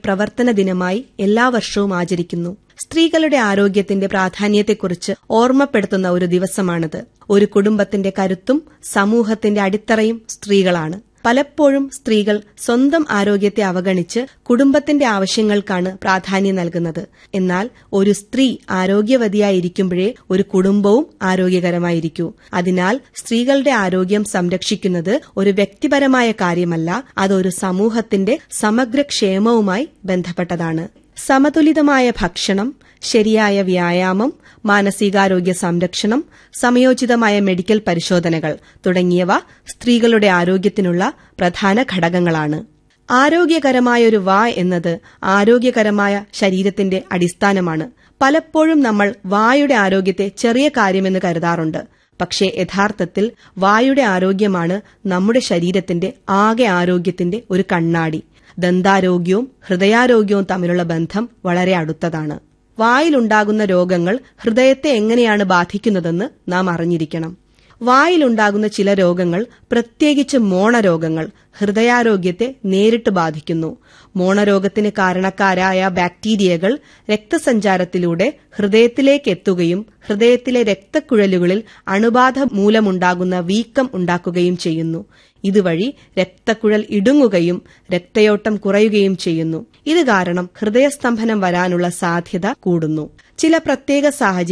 പ്രവർത്തന ദിനമായി എല്ലാ വർഷവും ആചരിക്കുന്നു സ്ത്രീകളുടെ ആരോഗ്യത്തിന്റെ പ്രാധാന്യത്തെക്കുറിച്ച് ഓർമ്മപ്പെടുത്തുന്ന ഒരു ദിവസമാണിത് ഒരു കുടുംബത്തിന്റെ കരുത്തും സമൂഹത്തിന്റെ അടിത്തറയും സ്ത്രീകളാണ് പലപ്പോഴും സ്ത്രീകൾ സ്വന്തം ആരോഗ്യത്തെ അവഗണിച്ച് കുടുംബത്തിന്റെ ആവശ്യങ്ങൾക്കാണ് പ്രാധാന്യം നൽകുന്നത് എന്നാൽ ഒരു സ്ത്രീ ആരോഗ്യവതിയായിരിക്കുമ്പോഴേ ഒരു കുടുംബവും ആരോഗ്യകരമായിരിക്കൂ അതിനാൽ സ്ത്രീകളുടെ ആരോഗ്യം സംരക്ഷിക്കുന്നത് ഒരു വ്യക്തിപരമായ കാര്യമല്ല അതൊരു സമൂഹത്തിന്റെ സമഗ്ര ക്ഷേമവുമായി ബന്ധപ്പെട്ടതാണ് സമതുലിതമായ ഭക്ഷണം ശരിയായ വ്യായാമം മാനസികാരോഗ്യ സംരക്ഷണം സമയോചിതമായ മെഡിക്കൽ പരിശോധനകൾ തുടങ്ങിയവ സ്ത്രീകളുടെ ആരോഗ്യത്തിനുള്ള പ്രധാന ഘടകങ്ങളാണ് ആരോഗ്യകരമായൊരു വാ എന്നത് ആരോഗ്യകരമായ ശരീരത്തിന്റെ അടിസ്ഥാനമാണ് പലപ്പോഴും നമ്മൾ വായുടെ ആരോഗ്യത്തെ ചെറിയ കാര്യമെന്ന് കരുതാറുണ്ട് പക്ഷേ യഥാർത്ഥത്തിൽ വായുടെ ആരോഗ്യമാണ് നമ്മുടെ ശരീരത്തിന്റെ ആകെ ആരോഗ്യത്തിന്റെ ഒരു കണ്ണാടി ദന്താരോഗ്യവും ഹൃദയാരോഗ്യവും തമ്മിലുള്ള ബന്ധം വളരെ അടുത്തതാണ് വായിലുണ്ടാകുന്ന രോഗങ്ങൾ ഹൃദയത്തെ എങ്ങനെയാണ് ബാധിക്കുന്നതെന്ന് നാം അറിഞ്ഞിരിക്കണം വായിലുണ്ടാകുന്ന ചില രോഗങ്ങൾ പ്രത്യേകിച്ച് മോണരോഗങ്ങൾ ഹൃദയാരോഗ്യത്തെ നേരിട്ട് ബാധിക്കുന്നു മോണരോഗത്തിന് കാരണക്കാരായ ബാക്ടീരിയകൾ രക്തസഞ്ചാരത്തിലൂടെ ഹൃദയത്തിലേക്ക് എത്തുകയും ഹൃദയത്തിലെ രക്തക്കുഴലുകളിൽ അണുബാധ മൂലമുണ്ടാകുന്ന വീക്കം ഉണ്ടാക്കുകയും ചെയ്യുന്നു ഇതുവഴി രക്തക്കുഴൽ ഇടുങ്ങുകയും രക്തയോട്ടം കുറയുകയും ചെയ്യുന്നു ഇത് കാരണം ഹൃദയസ്തംഭനം വരാനുള്ള സാധ്യത കൂടുന്നു ചില പ്രത്യേക സാഹചര്യം